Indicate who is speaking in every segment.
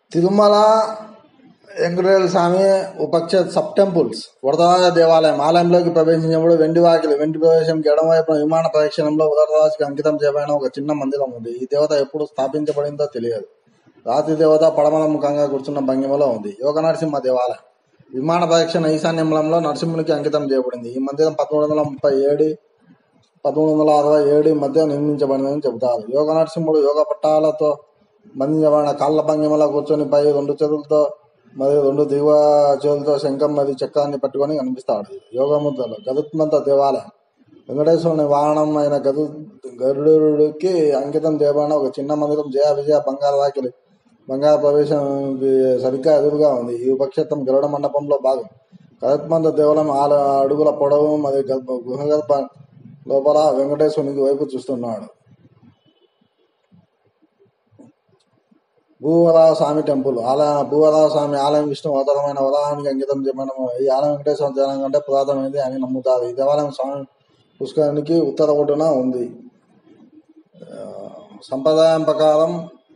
Speaker 1: తిరుమల వెంకటేశ్వర స్వామి ఉపక్ష sub temples Varadaraja దేవాలయం ఆలయంలోకి ప్రవేశించినప్పుడు వెండి వాకిలి వెండి ప్రవేశంకి ఎడమవైపున విమాన ప్రదక్షిణంలో వరదరాజుకి అంకితం చేయబడిన ఒక చిన్న మందిరం ఉంది ఈ దేవత ఎప్పుడు స్థాపించబడిందో తెలియదు రాతి దేవత పడమల ముఖంగా కూర్చున్న భంగిమలో ఉంది యోగ నరసింహ దేవాలయం విమాన ప్రదక్షిణ ఈశాన్యంలో నరసింహునికి అంకితం చేయబడింది ఈ మందిరం పదమూడు వందల ముప్పై ఏడు పదమూడు వందల అరవై ఏడు మధ్య నిర్మించబడిందని చెబుతారు యోగ నరసింహుడు యోగ పట్టాలతో బంధించబడిన కాళ్ళ భంగిమలో కూర్చొని పై రెండు చేతులతో మరియు రెండు దిగువ చేతులతో శంఖం మరియు చక్రాన్ని పట్టుకొని కనిపిస్తాడు యోగ ముద్రలు గరుత్మంత దేవాలయం వెంకటేశ్వరుని వాహనం అయిన గరు గరుడుకి అంకితం చేయబడిన ఒక చిన్న మందిరం జయ విజయ బంగారు వాకిలి బంగారు ప్రవేశం సరిగ్గా ఎదురుగా ఉంది ఈ ఉపక్షేత్రం గరుడ మండపంలో భాగం గరుత్మంత దేవాలయం ఆరు అడుగుల పొడవు మరియు గర్భ గుహగర్భ లోపల వెంకటేశ్వరునికి వైపు చూస్తున్నాడు భూవరావ స్వామి టెంపుల్ ఆలయ భూవరావ స్వామి ఆలయం విష్ణు అవతారమైన వరాహానికి అంకితం చేయబడిన ఈ ఆలయం వెంకటేశ్వర దేవాలయం కంటే పురాతనమైనది అని నమ్ముతారు ఈ దేవాలయం స్వామి పుష్కరానికి ఉత్తర ఒడ్డున ఉంది ఆ, సంప్రదాయం ప్రకారం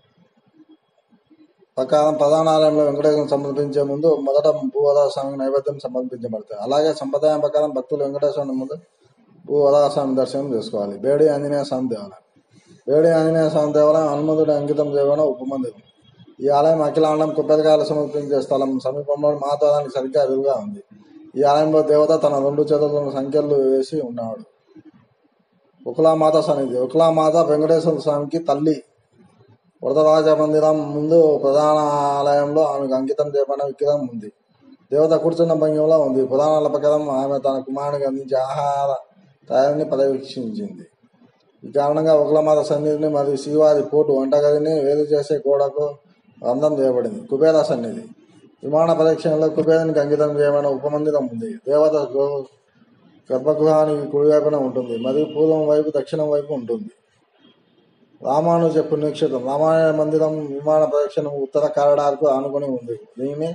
Speaker 1: ప్రకారం ప్రధాన ఆలయంలో వెంకటేశ్వరం సమర్పించే ముందు మొదట భూవరావ స్వామికి నైవేద్యం సమర్పించబడతాయి అలాగే సంప్రదాయం ప్రకారం భక్తులు వెంకటేశ్వరుని ముందు భూవరావ స్వామి దర్శనం చేసుకోవాలి బేడి ఆంజనేయ స్వామి దేవాలయం వేడి ఆంజనేయ స్వామి దేవాలయం హనుమంతుడి అంకితం చేయబడిన ఉపమందిరం ఈ ఆలయం అఖిలాండం కొబ్బరికాయలు సమర్పించే స్థలం సమీపంలో మహాద్వారానికి సరిగ్గా ఎదురుగా ఉంది ఈ ఆలయంలో దేవత తన రెండు చేతులను సంఖ్యలు వేసి ఉన్నాడు ఉకులామాత సన్నిధి ఉకులామాత వెంకటేశ్వర స్వామికి తల్లి వరదరాజ మందిరం ముందు ప్రధాన ఆలయంలో ఆమెకు అంకితం చేయబడిన విగ్రహం ఉంది దేవత కూర్చున్న భంగిమలో ఉంది పురాణాల ప్రకారం ఆమె తన కుమారునికి అందించే ఆహార తయారీని పర్యవేక్షించింది ఈ కారణంగా ఒకలమాత సన్నిధిని మరియు శ్రీవారి పోటు వంటగదిని వేరు చేసే గోడకు రంధ్రం చేయబడింది కుబేర సన్నిధి విమాన పరీక్షణలో కుబేరునికి అంకితం చేయబడిన ఉపమందిరం ఉంది దేవత గృహ- గర్భగృహానికి కుడివైపున ఉంటుంది మరియు పూర్వం వైపు దక్షిణం వైపు ఉంటుంది రామానుజ పుణ్యక్షేత్రం రామాయణ మందిరం విమాన ప్రదక్షిణం ఉత్తర కారిడార్కు ఆనుకొని ఉంది దీనిని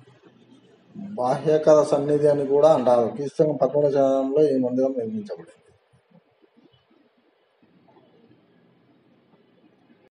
Speaker 1: బాహ్యకర సన్నిధి అని కూడా అంటారు క్రీస్తు పదమూడు శతకంలో ఈ మందిరం నిర్మించబడింది